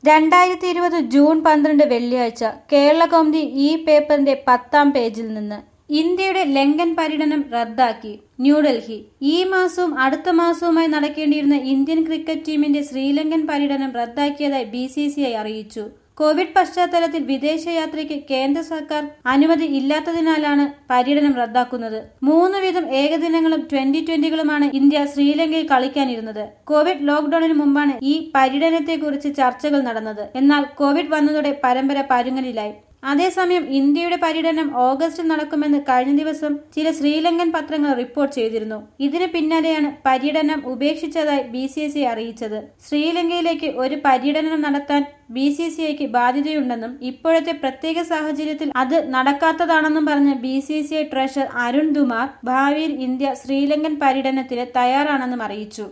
രണ്ടായിരത്തി ഇരുപത് ജൂൺ പന്ത്രണ്ട് വെള്ളിയാഴ്ച കേരള കൗമുദി ഈ പേപ്പറിന്റെ പത്താം പേജിൽ നിന്ന് ഇന്ത്യയുടെ ലങ്കൻ പര്യടനം റദ്ദാക്കി ന്യൂഡൽഹി ഈ മാസവും അടുത്ത മാസവുമായി നടക്കേണ്ടിയിരുന്ന ഇന്ത്യൻ ക്രിക്കറ്റ് ടീമിന്റെ ശ്രീലങ്കൻ പര്യടനം റദ്ദാക്കിയതായി ബി സി സി ഐ അറിയിച്ചു കോവിഡ് പശ്ചാത്തലത്തിൽ വിദേശയാത്രയ്ക്ക് കേന്ദ്ര സർക്കാർ അനുമതി ഇല്ലാത്തതിനാലാണ് പര്യടനം റദ്ദാക്കുന്നത് മൂന്ന് വീതം ഏകദിനങ്ങളും ട്വന്റി ട്വന്റികളുമാണ് ഇന്ത്യ ശ്രീലങ്കയിൽ കളിക്കാനിരുന്നത് കോവിഡ് ലോക്ഡൌണിന് മുമ്പാണ് ഈ പര്യടനത്തെക്കുറിച്ച് ചർച്ചകൾ നടന്നത് എന്നാൽ കോവിഡ് വന്നതോടെ പരമ്പര പരുങ്ങലിലായി അതേസമയം ഇന്ത്യയുടെ പര്യടനം ഓഗസ്റ്റിൽ നടക്കുമെന്ന് കഴിഞ്ഞ ദിവസം ചില ശ്രീലങ്കൻ പത്രങ്ങൾ റിപ്പോർട്ട് ചെയ്തിരുന്നു ഇതിന് പിന്നാലെയാണ് പര്യടനം ഉപേക്ഷിച്ചതായി ബി സി സി അറിയിച്ചത് ശ്രീലങ്കയിലേക്ക് ഒരു പര്യടനം നടത്താൻ ബി സി സി ഐക്ക് ബാധ്യതയുണ്ടെന്നും ഇപ്പോഴത്തെ പ്രത്യേക സാഹചര്യത്തിൽ അത് നടക്കാത്തതാണെന്നും പറഞ്ഞ B C C I treasurer Arun Dhumal ഭാവിയിൽ ഇന്ത്യ ശ്രീലങ്കൻ പര്യടനത്തിന് തയ്യാറാണെന്നും അറിയിച്ചു